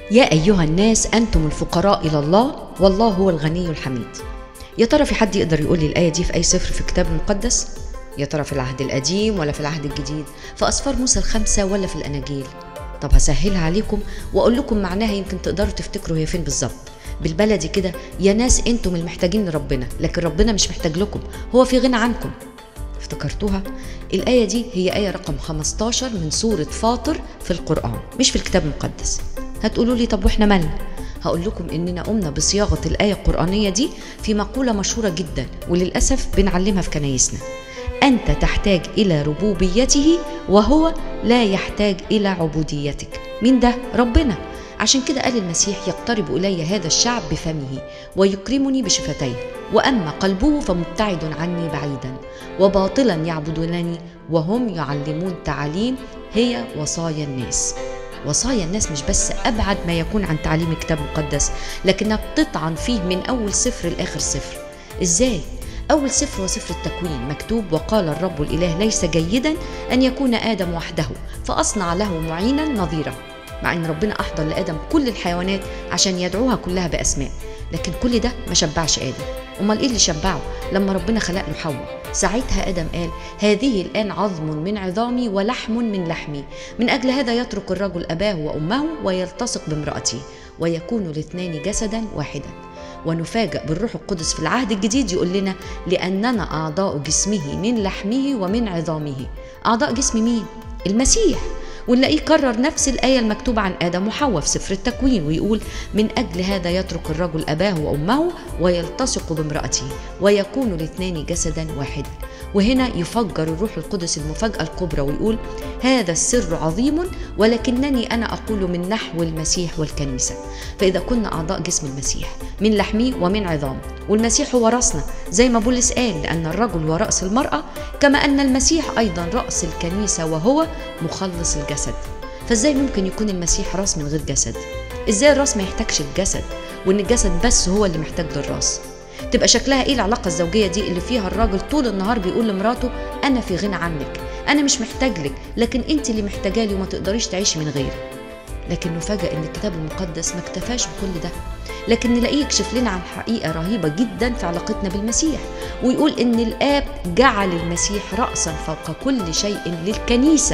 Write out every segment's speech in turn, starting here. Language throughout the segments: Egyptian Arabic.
يا أيها الناس أنتم الفقراء إلى الله والله هو الغني الحميد يا ترى في حد يقدر يقول لي الآية دي في أي سفر في الكتاب المقدس؟ يا ترى في العهد القديم ولا في العهد الجديد؟ في أسفار موسى الخمسة ولا في الأناجيل؟ طب هسهلها عليكم وأقول لكم معناها يمكن تقدروا تفتكروا هي فين بالظبط بالبلدي كده يا ناس انتم المحتاجين لربنا لكن ربنا مش محتاج لكم هو في غنى عنكم افتكرتوها الآية دي هي آية رقم 15 من سورة فاطر في القرآن مش في الكتاب المقدس هتقولوا لي طب واحنا مالنا هقول لكم اننا قمنا بصياغه الايه القرانيه دي في مقوله مشهوره جدا وللاسف بنعلمها في كنايسنا انت تحتاج الى ربوبيته وهو لا يحتاج الى عبوديتك مين ده ربنا عشان كده قال المسيح يقترب الي هذا الشعب بفمه ويكرمني بشفتيه واما قلبه فمبتعد عني بعيدا وباطلا يعبدونني وهم يعلمون تعاليم هي وصايا الناس وصايا الناس مش بس ابعد ما يكون عن تعليم الكتاب المقدس لكنها بتطعن فيه من اول سفر لاخر سفر ازاي اول سفر هو سفر التكوين مكتوب وقال الرب الاله ليس جيدا ان يكون ادم وحده فاصنع له معينا نظيره مع ان ربنا احضر لادم كل الحيوانات عشان يدعوها كلها باسماء لكن كل ده ما شبعش ادم امال ايه اللي شبعه لما ربنا خلق له حواء ساعتها ادم قال هذه الان عظم من عظامي ولحم من لحمي من اجل هذا يترك الرجل اباه وامه ويلتصق بامراته ويكون الاثنان جسدا واحدا ونفاجأ بالروح القدس في العهد الجديد يقول لنا لأننا أعضاء جسمه من لحمه ومن عظامه أعضاء جسم مين؟ المسيح ونلاقيه كرر نفس الآية المكتوبة عن آدم وحواء في سفر التكوين ويقول من أجل هذا يترك الرجل أباه وأمه ويلتصق بامرأته ويكون الاثنان جسدا واحدا وهنا يفجر الروح القدس المفاجأة الكبرى ويقول هذا السر عظيم ولكنني أنا أقول من نحو المسيح والكنيسة فإذا كنا أعضاء جسم المسيح من لحمه ومن عظامه والمسيح هو رأسنا زي ما بولس قال لأن الرجل هو رأس المرأة كما أن المسيح أيضا رأس الكنيسة وهو مخلص الجسد فازاي ممكن يكون المسيح راس من غير جسد ازاي الراس ما يحتاجش الجسد وان الجسد بس هو اللي محتاج للراس تبقى شكلها ايه العلاقه الزوجيه دي اللي فيها الراجل طول النهار بيقول لمراته انا في غنى عنك انا مش محتاج لك لكن انت اللي محتاجه لي وما تقدريش تعيشي من غيري لكن نفاجأ ان الكتاب المقدس ما اكتفاش بكل ده لكن نلاقيه يكشف لنا عن حقيقه رهيبه جدا في علاقتنا بالمسيح ويقول ان الاب جعل المسيح راسا فوق كل شيء للكنيسه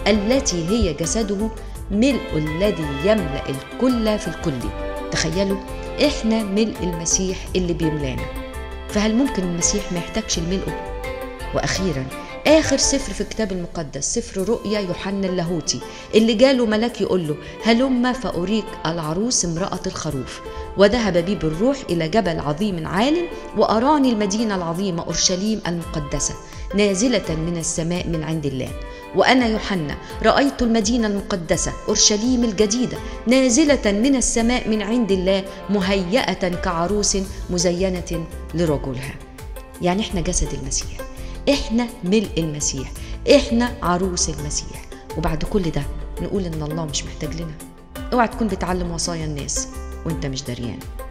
التي هي جسده ملء الذي يملا الكل في الكل تخيلوا احنا ملء المسيح اللي بيملانا فهل ممكن المسيح ما يحتاجش لملئه واخيرا اخر سفر في الكتاب المقدس سفر رؤيا يوحنا اللاهوتي اللي جاله ملاك يقول له هلم فاريك العروس امراه الخروف وذهب بي بالروح الى جبل عظيم عال واراني المدينه العظيمه اورشليم المقدسه نازله من السماء من عند الله وانا يوحنا رايت المدينه المقدسه اورشليم الجديده نازله من السماء من عند الله مهيئه كعروس مزينه لرجلها يعني احنا جسد المسيح احنا ملء المسيح احنا عروس المسيح وبعد كل ده نقول ان الله مش محتاج لنا اوعى تكون بتعلم وصايا الناس وانت مش دريان